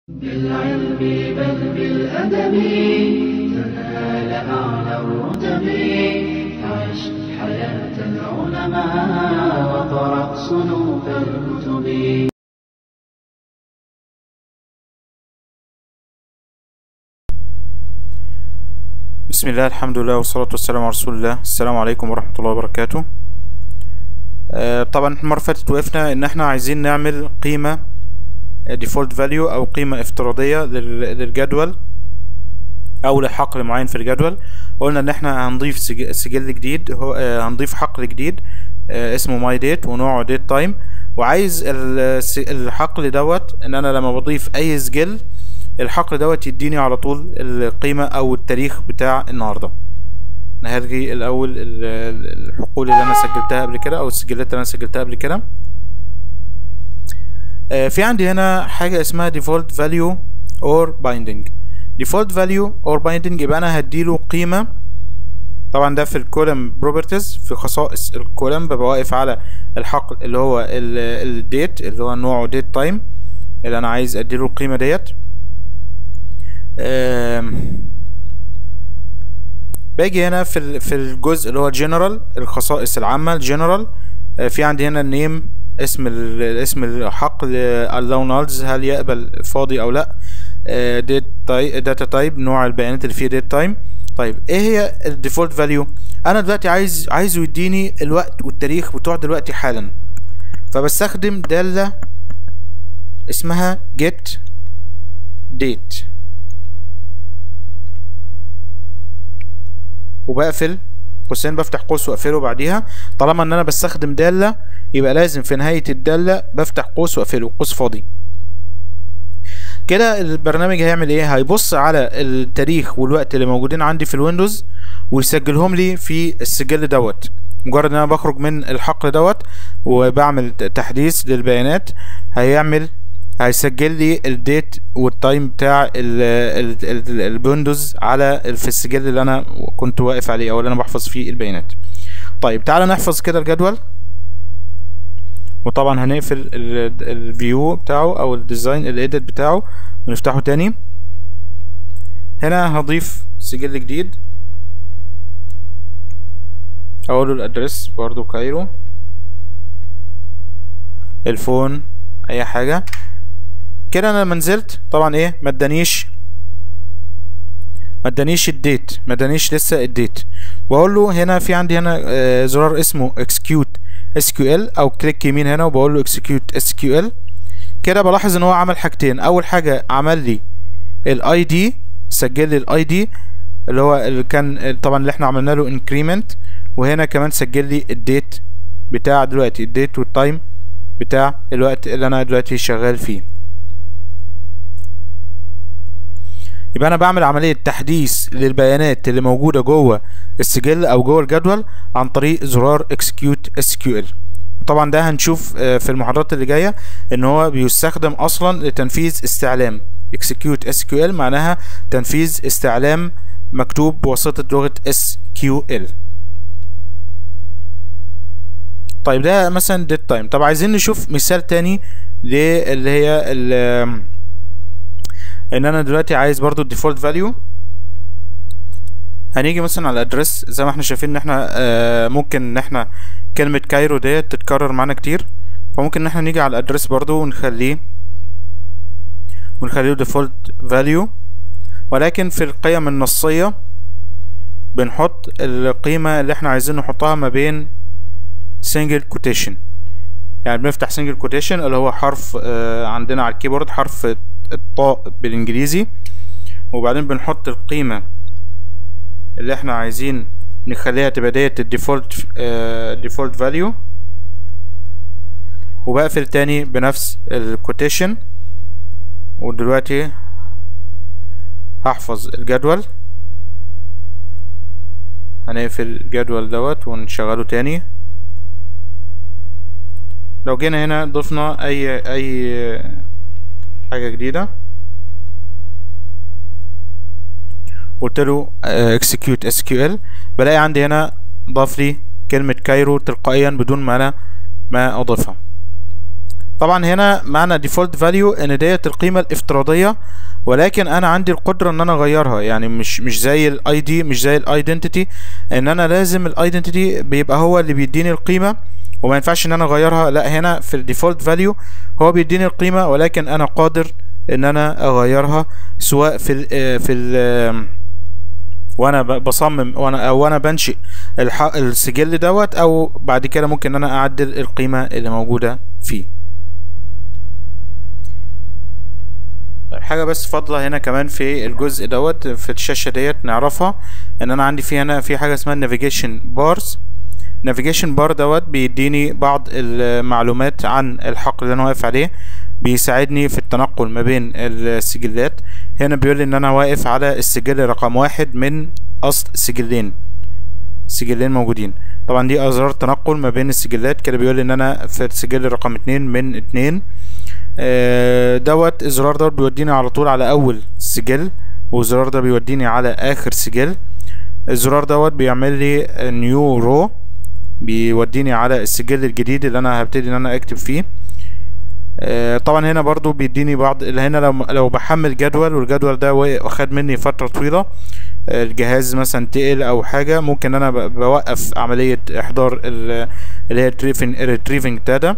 بالعلم بل بالأدب تنال أعلى الرتب عش حياة العلماء وقرأ صنوف الكتب بسم الله الحمد لله والصلاة والسلام على رسول الله السلام عليكم ورحمة الله وبركاته آه، طبعا المرة اللي فاتت وقفنا ان احنا عايزين نعمل قيمة default value او قيمة افتراضية لل- للجدول او لحقل معين في الجدول قلنا ان احنا هنضيف سج- سجل جديد هو آه، هنضيف حقل جديد آه، اسمه my date ونوعه date time وعايز الس- الحقل دوت ان انا لما بضيف اي سجل الحقل دوت يديني على طول القيمة او التاريخ بتاع النهاردة هلغي الاول ال- ال- الحقول اللي انا سجلتها قبل كده او السجلات اللي انا سجلتها قبل كده آه، في عندي هنا حاجة اسمها default value or binding default value or binding يبقى انا هديله قيمة طبعا ده في الكولم بروبرتيز في خصائص الكولم ببقى واقف على الحقل اللي هو الديت اللي هو نوعه ديت تايم اللي انا عايز اديله القيمة ديت آم، باجي هنا في ال- في الجزء اللي هو جنرال الخصائص العامة الجنرال في عندي هنا النيم اسم ال- اسم الحقل allow nulls هل يقبل فاضي او لا ديت داتا تايب نوع البيانات اللي فيه ديت تايم طيب ايه هي الديفولت فاليو انا دلوقتي عايز عايزه يديني الوقت والتاريخ بتوع دلوقتي حالا فبستخدم دالة اسمها get date وبقفل قوسين بفتح قوس واقفله بعديها طالما ان انا بستخدم دالة يبقى لازم في نهاية الدالة بفتح قوس واقفله قوس فاضي كده البرنامج هيعمل ايه هيبص على التاريخ والوقت اللي موجودين عندي في الويندوز ويسجلهم لي في السجل دوت مجرد ان انا بخرج من الحقل دوت وبعمل تحديث للبيانات هيعمل هيسجل لي الديت والتايم بتاع ال- ال- ال- الويندوز على في السجل اللي انا كنت واقف عليه او اللي انا بحفظ فيه البيانات طيب تعالى نحفظ كده الجدول وطبعا هنقفل الفيو بتاعه او الديزاين الايديت بتاعه ونفتحه تاني هنا هضيف سجل جديد اقول له الادرس برضو كايرو الفون اي حاجه كده انا لما نزلت طبعا ايه ما ادانيش ما ادانيش الديت ما ادانيش لسه الديت واقول له هنا في عندي هنا آه، زرار اسمه execute SQL او كليك يمين هنا وبقول له execute SQL كده بلاحظ ان هو عمل حاجتين اول حاجه عمل لي الاي دي سجل لي الاي دي اللي هو اللي كان طبعا اللي احنا عملنا له انكريمنت وهنا كمان سجل لي الديت بتاع دلوقتي الديت والتايم بتاع الوقت اللي انا دلوقتي شغال فيه يبقى انا بعمل عمليه تحديث للبيانات اللي موجوده جوه السجل او جوه الجدول عن طريق زرار execute SQL طبعا ده هنشوف آه، في المحاضرات اللي جايه ان هو بيستخدم اصلا لتنفيذ استعلام execute SQL معناها تنفيذ استعلام مكتوب بواسطه لغه SQL طيب ده مثلا ديت تايم طب عايزين نشوف مثال تاني للي هي ال- ان انا دلوقتي عايز برضو الديفولت فاليو هنيجي مثلا على الادرس زي ما احنا شايفين ان احنا آه ممكن ان احنا كلمة كايرو ديت تتكرر معانا كتير فممكن ان احنا نيجي على الادرس برضو ونخليه ونخليه ديفولت فاليو ولكن في القيم النصية بنحط القيمة اللي احنا عايزين نحطها ما بين سنجل كوتيشن يعني بنفتح سنجل كوتيشن اللي هو حرف آه عندنا على الكيبورد حرف الطاء بالانجليزي وبعدين بنحط القيمة اللي احنا عايزين نخليها تبقى ديت الديفولت ديفولت فاليو وبقفل تاني بنفس الكوتيشن ودلوقتي هحفظ الجدول هنقفل الجدول دوت ونشغله تاني لو جينا هنا ضفنا اي اي حاجة جديدة قلت له آه، execute SQL بلاقي عندي هنا ضاف لي كلمة كايرو تلقائيا بدون ما انا ما اضيفها طبعا هنا معنى default value ان ديت القيمة الافتراضية ولكن انا عندي القدرة ان انا اغيرها يعني مش مش زي الاي دي مش زي الايدنتيتي ان انا لازم الايدنتيتي بيبقى هو اللي بيديني القيمة وما ينفعش ان انا اغيرها لا هنا في الديفولت فاليو هو بيديني القيمة ولكن انا قادر ان انا اغيرها سواء في ال في ال وانا بصمم وانا او وانا بنشئ السجل دوت او بعد كده ممكن ان انا اعدل القيمة اللي موجودة فيه طيب حاجة بس فاضلة هنا كمان في الجزء دوت في الشاشة ديت نعرفها ان انا عندي في هنا في حاجة اسمها نافيجيشن بارز نافيجيشن بار دوت بيديني بعض المعلومات عن الحقل اللي انا واقف عليه بيساعدني في التنقل ما بين السجلات هنا بيقول لي ان انا واقف على السجل رقم واحد من اصل سجلين سجلين موجودين طبعا دي ازرار تنقل ما بين السجلات كده بيقول لي ان انا في السجل رقم اتنين من اتنين آه دوت الزرار دوت بيوديني على طول على اول سجل والزرار ده بيوديني على اخر سجل الزرار دوت بيعمل لي نيو رو بيوديني على السجل الجديد اللي انا هبتدي ان انا اكتب فيه آه طبعا هنا برضو بيديني بعض اللي هنا لو لو بحمل جدول والجدول ده واخد مني فتره طويله الجهاز مثلا تقل او حاجه ممكن انا بوقف عمليه احضار اللي هي ريتريفنج داتا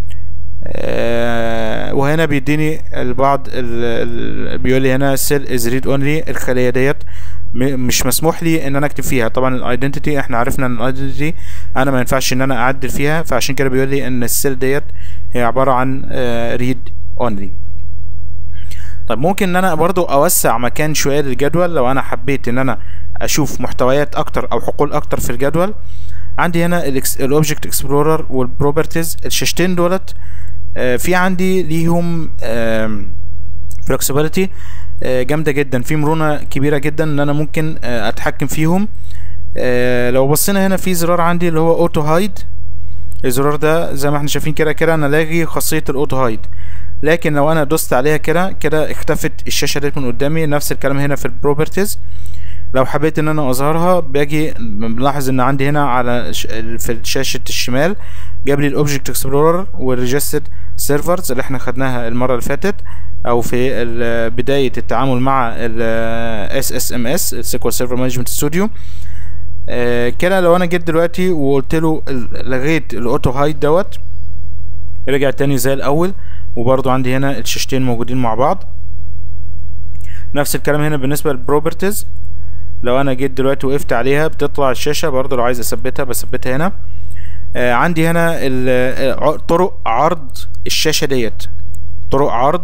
آه وهنا بيديني البعض بيقول لي هنا سيل از ريد اونلي الخليه ديت مش مسموح لي ان انا اكتب فيها طبعا الايدنتيتي احنا عرفنا ان الايدنتيتي انا ما ينفعش ان انا اعدل فيها فعشان كده بيقول لي ان السيل ديت هي عباره عن ريد اونلي طيب ممكن ان انا برضو اوسع مكان شويه للجدول لو انا حبيت ان انا اشوف محتويات اكتر او حقول اكتر في الجدول عندي هنا الاوبجكت اكسبلورر والبروبرتيز الشاشتين دولت آه في عندي ليهم فلكسبيليتي آه جامده جدا في مرونه كبيره جدا ان انا ممكن آه اتحكم فيهم لو بصينا هنا في زرار عندي اللي هو اوتو هايد الزرار ده زي ما احنا شايفين كده كده انا لاغي خاصيه الاوتو هايد لكن لو انا دوست عليها كده كده اختفت الشاشه ديت من قدامي نفس الكلام هنا في البروبرتيز لو حبيت ان انا اظهرها باجي بنلاحظ ان عندي هنا على في شاشه الشمال جاب لي الاوبجكت اكسبلورر والريجستد سيرفرز اللي احنا خدناها المره اللي فاتت او في بدايه التعامل مع الاس اس ام اس السيكوال سيرفر مانجمنت ستوديو كده لو انا جيت دلوقتي وقلت له لغيت الاوتو هايد دوت رجع تاني زي الاول وبرضو عندي هنا الشاشتين موجودين مع بعض نفس الكلام هنا بالنسبه للبروبرتيز لو انا جيت دلوقتي وقفت عليها بتطلع الشاشه برضو لو عايز اثبتها بثبتها هنا آه عندي هنا طرق عرض الشاشه ديت طرق عرض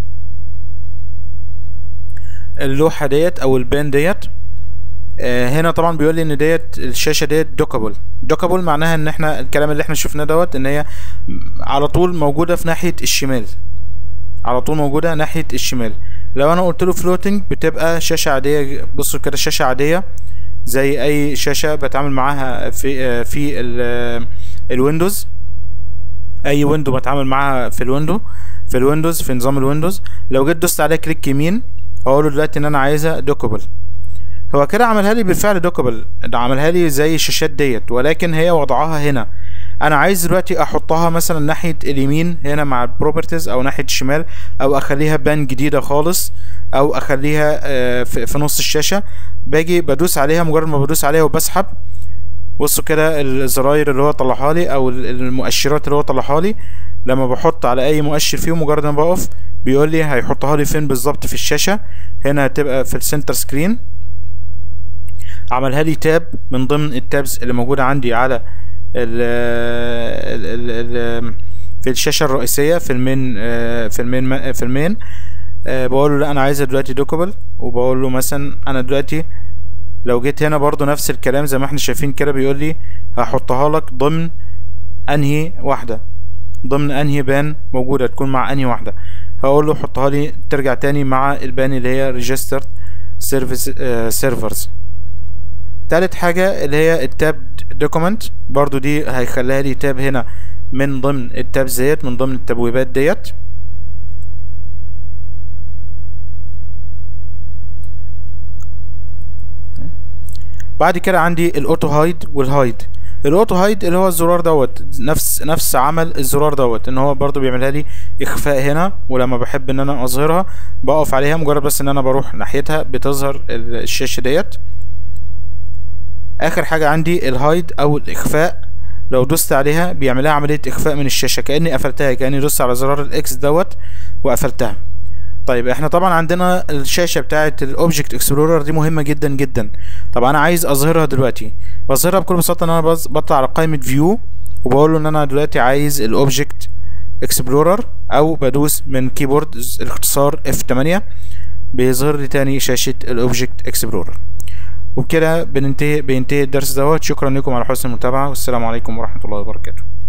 اللوحه ديت او البان ديت آه هنا طبعا بيقول لي ان ديت الشاشه ديت دوكابل دوكابل معناها ان احنا الكلام اللي احنا شفناه دوت ان هي على طول موجوده في ناحيه الشمال على طول موجوده ناحيه الشمال لو انا قلت له فلوتنج بتبقى شاشه عاديه بصوا كده شاشه عاديه زي اي شاشه بتعامل معاها في في الويندوز اي ويندو بتعامل معاها في الويندو في الويندوز في نظام الويندوز لو جيت دوست عليها كليك يمين هقول له دلوقتي ان انا عايزها دوكابل هو كده عملها لي بالفعل دوكابل عملها لي زي الشاشات ديت ولكن هي وضعها هنا انا عايز دلوقتي احطها مثلا ناحيه اليمين هنا مع البروبرتيز او ناحيه الشمال او اخليها بان جديده خالص او اخليها في نص الشاشه باجي بدوس عليها مجرد ما بدوس عليها وبسحب بصوا كده الزراير اللي هو طلعها لي او المؤشرات اللي هو طلعها لي لما بحط على اي مؤشر فيهم مجرد ما بقف بيقول لي هيحطها لي فين بالظبط في الشاشه هنا هتبقى في السنتر سكرين عملها لي تاب من ضمن التابز اللي موجوده عندي على ال ال ال في الشاشه الرئيسيه في المين في المين في المين بقول له لا انا عايزها دلوقتي دوكابل وبقول له مثلا انا دلوقتي لو جيت هنا برضو نفس الكلام زي ما احنا شايفين كده بيقول لي هحطها لك ضمن انهي واحده ضمن انهي بان موجوده تكون مع انهي واحده هقول له حطها لي ترجع تاني مع البان اللي هي ريجسترد سيرفيس سيرفرز تالت حاجة اللي هي التاب دوكيمنت برضو دي هيخليها لي تاب هنا من ضمن التاب ديت من ضمن التبويبات ديت بعد كده عندي الاوتو هايد والهايد الاوتو هايد اللي هو الزرار دوت نفس نفس عمل الزرار دوت ان هو برضو بيعملها لي اخفاء هنا ولما بحب ان انا اظهرها بقف عليها مجرد بس ان انا بروح ناحيتها بتظهر الشاشه ديت اخر حاجه عندي الهايد او الاخفاء لو دوست عليها بيعملها عمليه اخفاء من الشاشه كاني قفلتها كاني دوست على زرار الاكس دوت وقفلتها طيب احنا طبعا عندنا الشاشه بتاعه الاوبجكت اكسبلورر دي مهمه جدا جدا طب انا عايز اظهرها دلوقتي بظهرها بكل بساطه ان انا بطلع على قائمه فيو وبقول له ان انا دلوقتي عايز الاوبجكت اكسبلورر او بدوس من كيبورد الاختصار F8 بيظهر لي تاني شاشه الاوبجكت اكسبلورر وبكده بننتهي بينتهي الدرس دوت شكرا لكم على حسن المتابعه والسلام عليكم ورحمه الله وبركاته